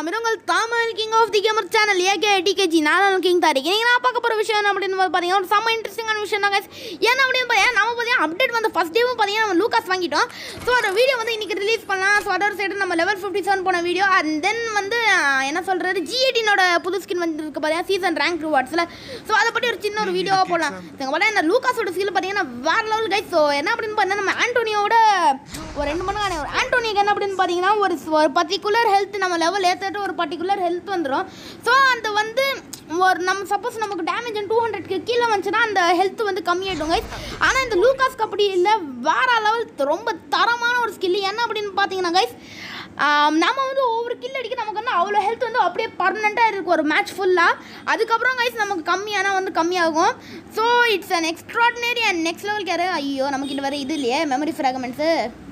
நான் மிருங்கள் Tamil king of the gamer channel AK TKG நான் கிங் தாரிக் நீங்கள் நான் பார்க்க போகிற விஷயம் என்ன அப்படின்னு வந்து பார்த்தீங்கன்னா ஒரு செம்ம இன்ட்ரெஸ்டிங்கான விஷயம் தான் guys. என்ன அப்படின்னு பார்த்தீங்கன்னா நம்ம பார்த்தீங்கன்னா அப்டேட் வந்து ஃபஸ்ட் டேவும் பார்த்தீங்கன்னா நம்ம லூகாஸ் வாங்கிட்டோம் ஸோ அந்த வீடியோ வந்து இன்னைக்கு ரிலீஸ் பண்ணலாம் ஸோ அதோட சைடு நம்ம லெவல் ஃபிஃப்டி செவன் போன வீடியோ அண்ட் தென் வந்து ஆஹ், என்ன சொல்கிறது ஜிஏடினோட புது ஸ்கின் வந்து இருக்கு பார்த்தீங்கன்னா சீசன் ரேங்க் ரிவார்ட்ஸில் ஸோ அதை பற்றி ஒரு சின்ன ஒரு வீடியோவாக போடலாம் இங்கே பார்த்தீங்கன்னா இந்த லூகாஸோட ஸ்கில் பார்த்தீங்கன்னா வேற லெவல் கைஸ் ஸோ என்ன அப்படின்னு பார்த்தீங்கன்னா நம்ம ஆண்டோனியோட ஒரு ரெண்டு மணி நேரம் ஒரு ஆண்டோனிக்கு என்ன அப்படின்னு பார்த்தீங்கன்னா ஒரு ஒரு பர்டிகுலர் ஹெல்த் நம்ம லெவல் ஏற்றிட்டு ஒரு பர்டிகுலர் ஹெல்த் வந்துடும் ஸோ அந்த வந்து ஒரு நம்ம சப்போஸ் நமக்கு டேமேஜ் டூ ஹண்ட்ரட்க்கு கீழே வந்துச்சுன்னா அந்த ஹெல்த் வந்து கம்மியாயிடும் கைஸ் ஆனால் இந்த லூகாஸ்க்கு அப்படி இல்லை வேற லெவல் ரொம்ப தரமான ஒரு ஸ்கில் என்ன அப்படின்னு பார்த்தீங்கன்னா கைஸ் நம்ம வந்து ஒவ்வொரு கில் அடிக்க நமக்கு வந்து அவ்வளோ ஹெல்த் வந்து அப்படியே பர்மனெண்ட்டாக இருக்கும் ஒரு மேட்ச் ஃபுல்லாக அதுக்கப்புறம் கைஸ் நமக்கு கம்மியானா வந்து கம்மியாகும் so it's an extraordinary and next level கேரு ஐயோ நமக்கு இது வேறு இது இல்லையே மெமரி ஃப்ராக்மெண்ட்ஸு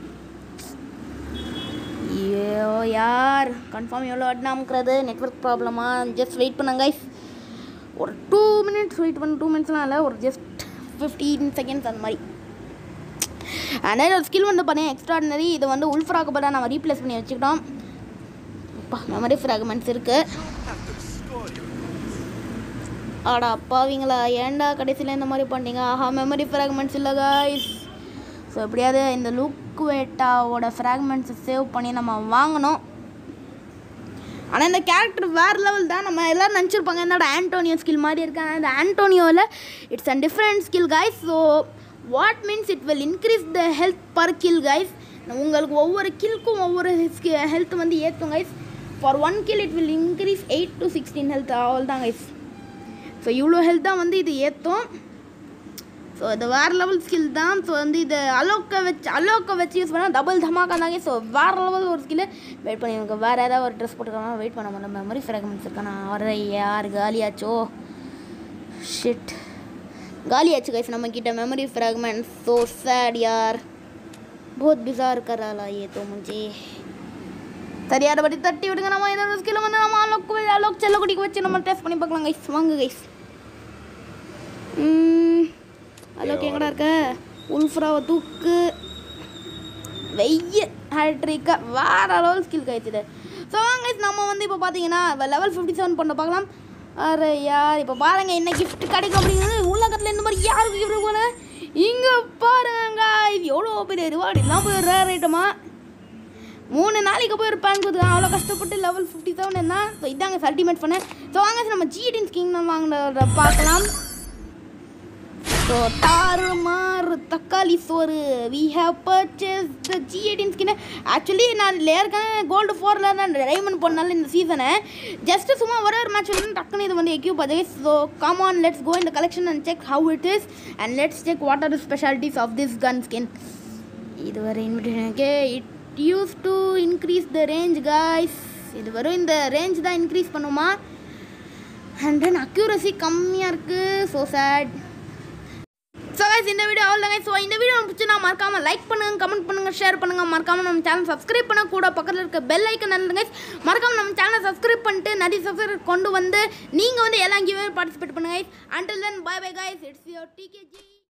ஐயோ யார் கன்ஃபார்ம் எவ்வளோ அட்னாமுக்கிறது நெட்ஒர்க் ப்ராப்ளமா ஜஸ்ட் வெயிட் பண்ணுங்க guys ஒரு டூ மினிட்ஸ் வெயிட் பண்ண டூ மினிட்ஸ்லாம் இல்லை ஒரு ஜஸ்ட் ஃபிஃப்டீன் செகண்ட்ஸ் அந்த மாதிரி அதனால் ஒரு ஸ்கில் வந்து பார்த்தீங்கன்னா எக்ஸ்ட்ராடினரி இதை வந்து உல்ஃப்ராக்கு பதிலாக நம்ம ரீப்ளேஸ் பண்ணி வச்சுக்கிட்டோம் அப்பா மெமரி ஃப்ராக்மெண்ட்ஸ் இருக்குது ஆடா அப்பாவிங்களா ஏன்டா கடைசியில் இந்த மாதிரி பண்ணிட்டீங்க ஆஹா மெமரி ஃப்ராக்மெண்ட்ஸ் இல்லை காய்ஸ் ஸோ எப்படியாவது இந்த லுக் வேட்டாவோட ஃப்ராக்மெண்ட்ஸை சேவ் பண்ணி நம்ம வாங்கணும் ஆனால் இந்த கேரக்டர் வேறு லெவல் தான் நம்ம எல்லோரும் நினச்சிருப்பாங்க என்னோட ஆண்டோனியோ ஸ்கில் மாதிரி இருக்காங்க அந்த ஆண்டோனியோவில் it's a different skill guys so what means it will increase the health per kill guys உங்களுக்கு ஒவ்வொரு கில்க்கும் ஒவ்வொரு ஹெல்த் வந்து ஏற்றும் guys for one kill it will increase eight to sixteen health அவ்வளோ தான் கைஸ் ஸோ இவ்வளோ ஹெல்த் தான் வந்து இது ஏற்றும் ஸோ இது வேறு லெவல் ஸ்கில் தான் ஸோ வந்து இது அலோக்கை வச்சு அலோக்கை வச்சு யூஸ் பண்ணால் டபுள் தமாக்கா தாங்க ஸோ வேறு லெவல் ஒரு ஸ்கில்லு வெயிட் பண்ணி எனக்கு வேறு ஏதாவது ஒரு ட்ரெஸ் போட்டுக்கலாம் வெயிட் பண்ண முடியல மெமரி ஃப்ராக்மெண்ட்ஸ் இருக்கா நான் வர யார் காலியாச்சோ ஷிட் காலியாச்சு கைஸ் நம்ம கிட்ட மெமரி ஃப்ராக்மெண்ட்ஸ் ஸோ சேட் யார் बहुत बिजार कर रहा ये तो मुझे சரி அதை பற்றி தட்டி விடுங்க நம்ம இதோட ஸ்கில் வந்து நம்ம அலோக் அலோக் செல்லக்குடிக்கு வச்சு நம்ம டெஸ்ட் பண்ணி பார்க்கலாம் கைஸ் வாங்க கைஸ் அலோக் எங்கடா இருக்க உல்ஃப்ராவை தூக்கு வெய்ய ஹேட்ரிக்கா வேற லெவல் ஸ்கில் கைத்துது ஸோ வாங்க guys, நம்ம வந்து இப்போ பார்த்தீங்கன்னா லெவல் ஃபிஃப்டி செவன் பண்ண பார்க்கலாம் அரே யார் இப்போ பாருங்க என்ன gift கிடைக்கும் அப்படிங்கிறது உலகத்தில் இந்த மாதிரி யாருக்கு gift போல இங்கே பாருங்க இது எவ்வளோ பெரிய ரிவார்டு எல்லாம் போய் ரேர் ஐட்டமா மூணு நாளைக்கு போய் ஒரு பேங்க் கொடுத்துருக்கான் அவ்வளோ கஷ்டப்பட்டு லெவல் ஃபிஃப்டி செவன் இருந்தால் ஸோ இதாங்க அல்டிமேட் பண்ணேன் ஸோ வாங்க sir, நம்ம ஜிடின் ஸ்கிங் வாங்கினத பார்க்கலாம் ஸோ தாறுமாறு தக்காளி சோறு we have purchase the G eighteen skin actually நான் ஏற்கனவே கோல்டு ஃபோரில் தான் டைமண்ட் பண்ணால இந்த சீசனை ஜஸ்ட் சும்மா ஒரே ஒரு மேட்ச் வந்து டக்குன்னு இது வந்து எக்யூப் அது so come on let's go இந்த collection and check how it is and let's check what are the specialities of this gun skin இதுவரை இன்விடேஷனுக்கு it use to increase the range guys இது வரும் இந்த ரேஞ்ச் தான் increase பண்ணுமா and then accuracy கம்மியாக இருக்குது ஸோ சேட் ஸோ கைஸ் இந்த வீடியோ அவ்வளோதாங்க ஸோ இந்த வீடியோ பிடிச்சி நான் மறக்காமல் லைக் பண்ணுங்க கமெண்ட் பண்ணுங்க ஷேர் பண்ணுங்க மறக்காம நம்ம சேனல் சப்ஸ்கிரைப் பண்ண கூட பக்கத்தில் இருக்க பெல் ஐக்கன் இருந்துங்க மறக்காம நம்ம சேனலை சப்ஸ்கிரைப் பண்ணிட்டு நிறைய சப்ஸ்கிரைப் கொண்டு வந்து நீங்கள் வந்து எல்லா கேமே பார்ட்டிசிபேட் பண்ணுங்க until then bye bye guys it's your டிகேஜி